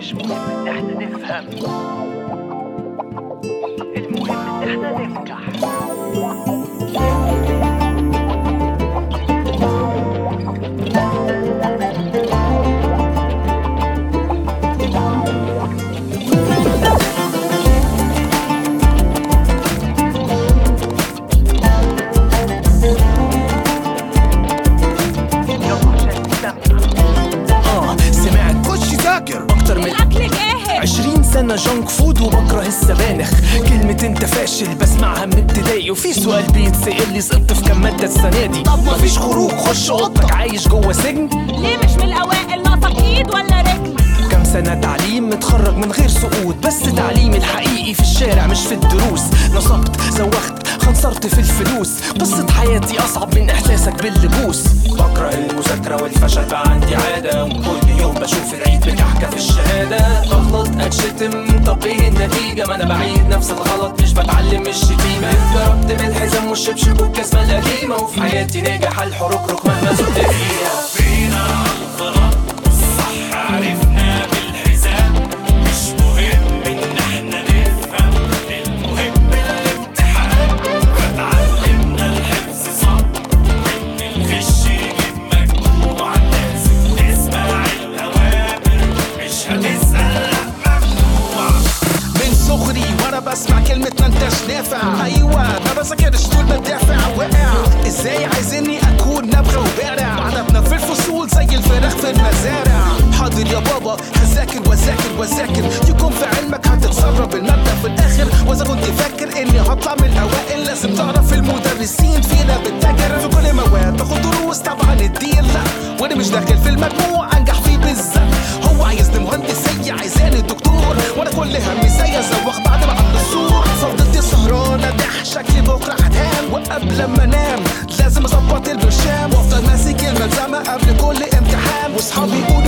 مش مهم ان احنا نفهم المهم ان احنا ننجح يلا عشان نستمتع اه سمعت خش ذاكر اكتر من الأكل جاهز عشرين سنة جانك فود وبكره السبانخ كلمة انت فاشل بسمعها من ابتدائي وفي سؤال بيتسأل لي سقطت في كام مادة السنة دي طب مفيش خروج خش اوضتك عايش جوه سجن ليه مش من الأوائل ناقصك إيد ولا رجل كام سنة تعليم متخرج من غير سقوط بس تعليمي الحقيقي في الشارع مش في الدروس نصبت زوخت خنصرت في الفلوس قصة حياتي أصعب من إحساسك باللبوس بكره المذاكرة والفشل بقى عندي عادة وكل يوم بشوف العيد بكحكة في الشهادة بغلط أتشتم طب إيه النتيجة ما أنا بعيد نفس الغلط مش بتعلم مش شتيمة اتضربت بالحزام والشبشب والجزمة القديمة وفي حياتي ناجح الحركرك مهما زدت فيها فينا الغلط والصح عرفنا بالحزام مش مهم ان احنا نفهم المهم الامتحان فتعلمنا الحفظ صعب وان الغش يجيب مجموع لازم تسمع الاوامر مش هتسال لا ممنوع من صغري وانا بسمع كلمة ما انتش نافع ايوه ما بذاكرش طول ما الدافع واقع ازاي عايزيني اكون نبغة وبارع عددنا في الفصول زي الفراخ في المزارع حاضر يا بابا هذاكر واذاكر واذاكر يكون في علمك هتتسرب المادة في الاخر واذا كنت فاكر اني هطلع من الاوائل لازم تعرف المدرسين فينا بتتاجر في كل مواد باخد دروس طبعا الدين لا وانا مش داخل في المجموع انجح فيه بالذات هو عايزني مهندس هي عايزاني دكتور وانا كل همي زي ازوخ بعد ما عمل الصور فضلت سهرانة ضح شكلي بكره هتهان وقبل ما انام لازم اظبط البرشام وافضل ماسك الملزمة قبل كل امتحان واصحابي يقولوا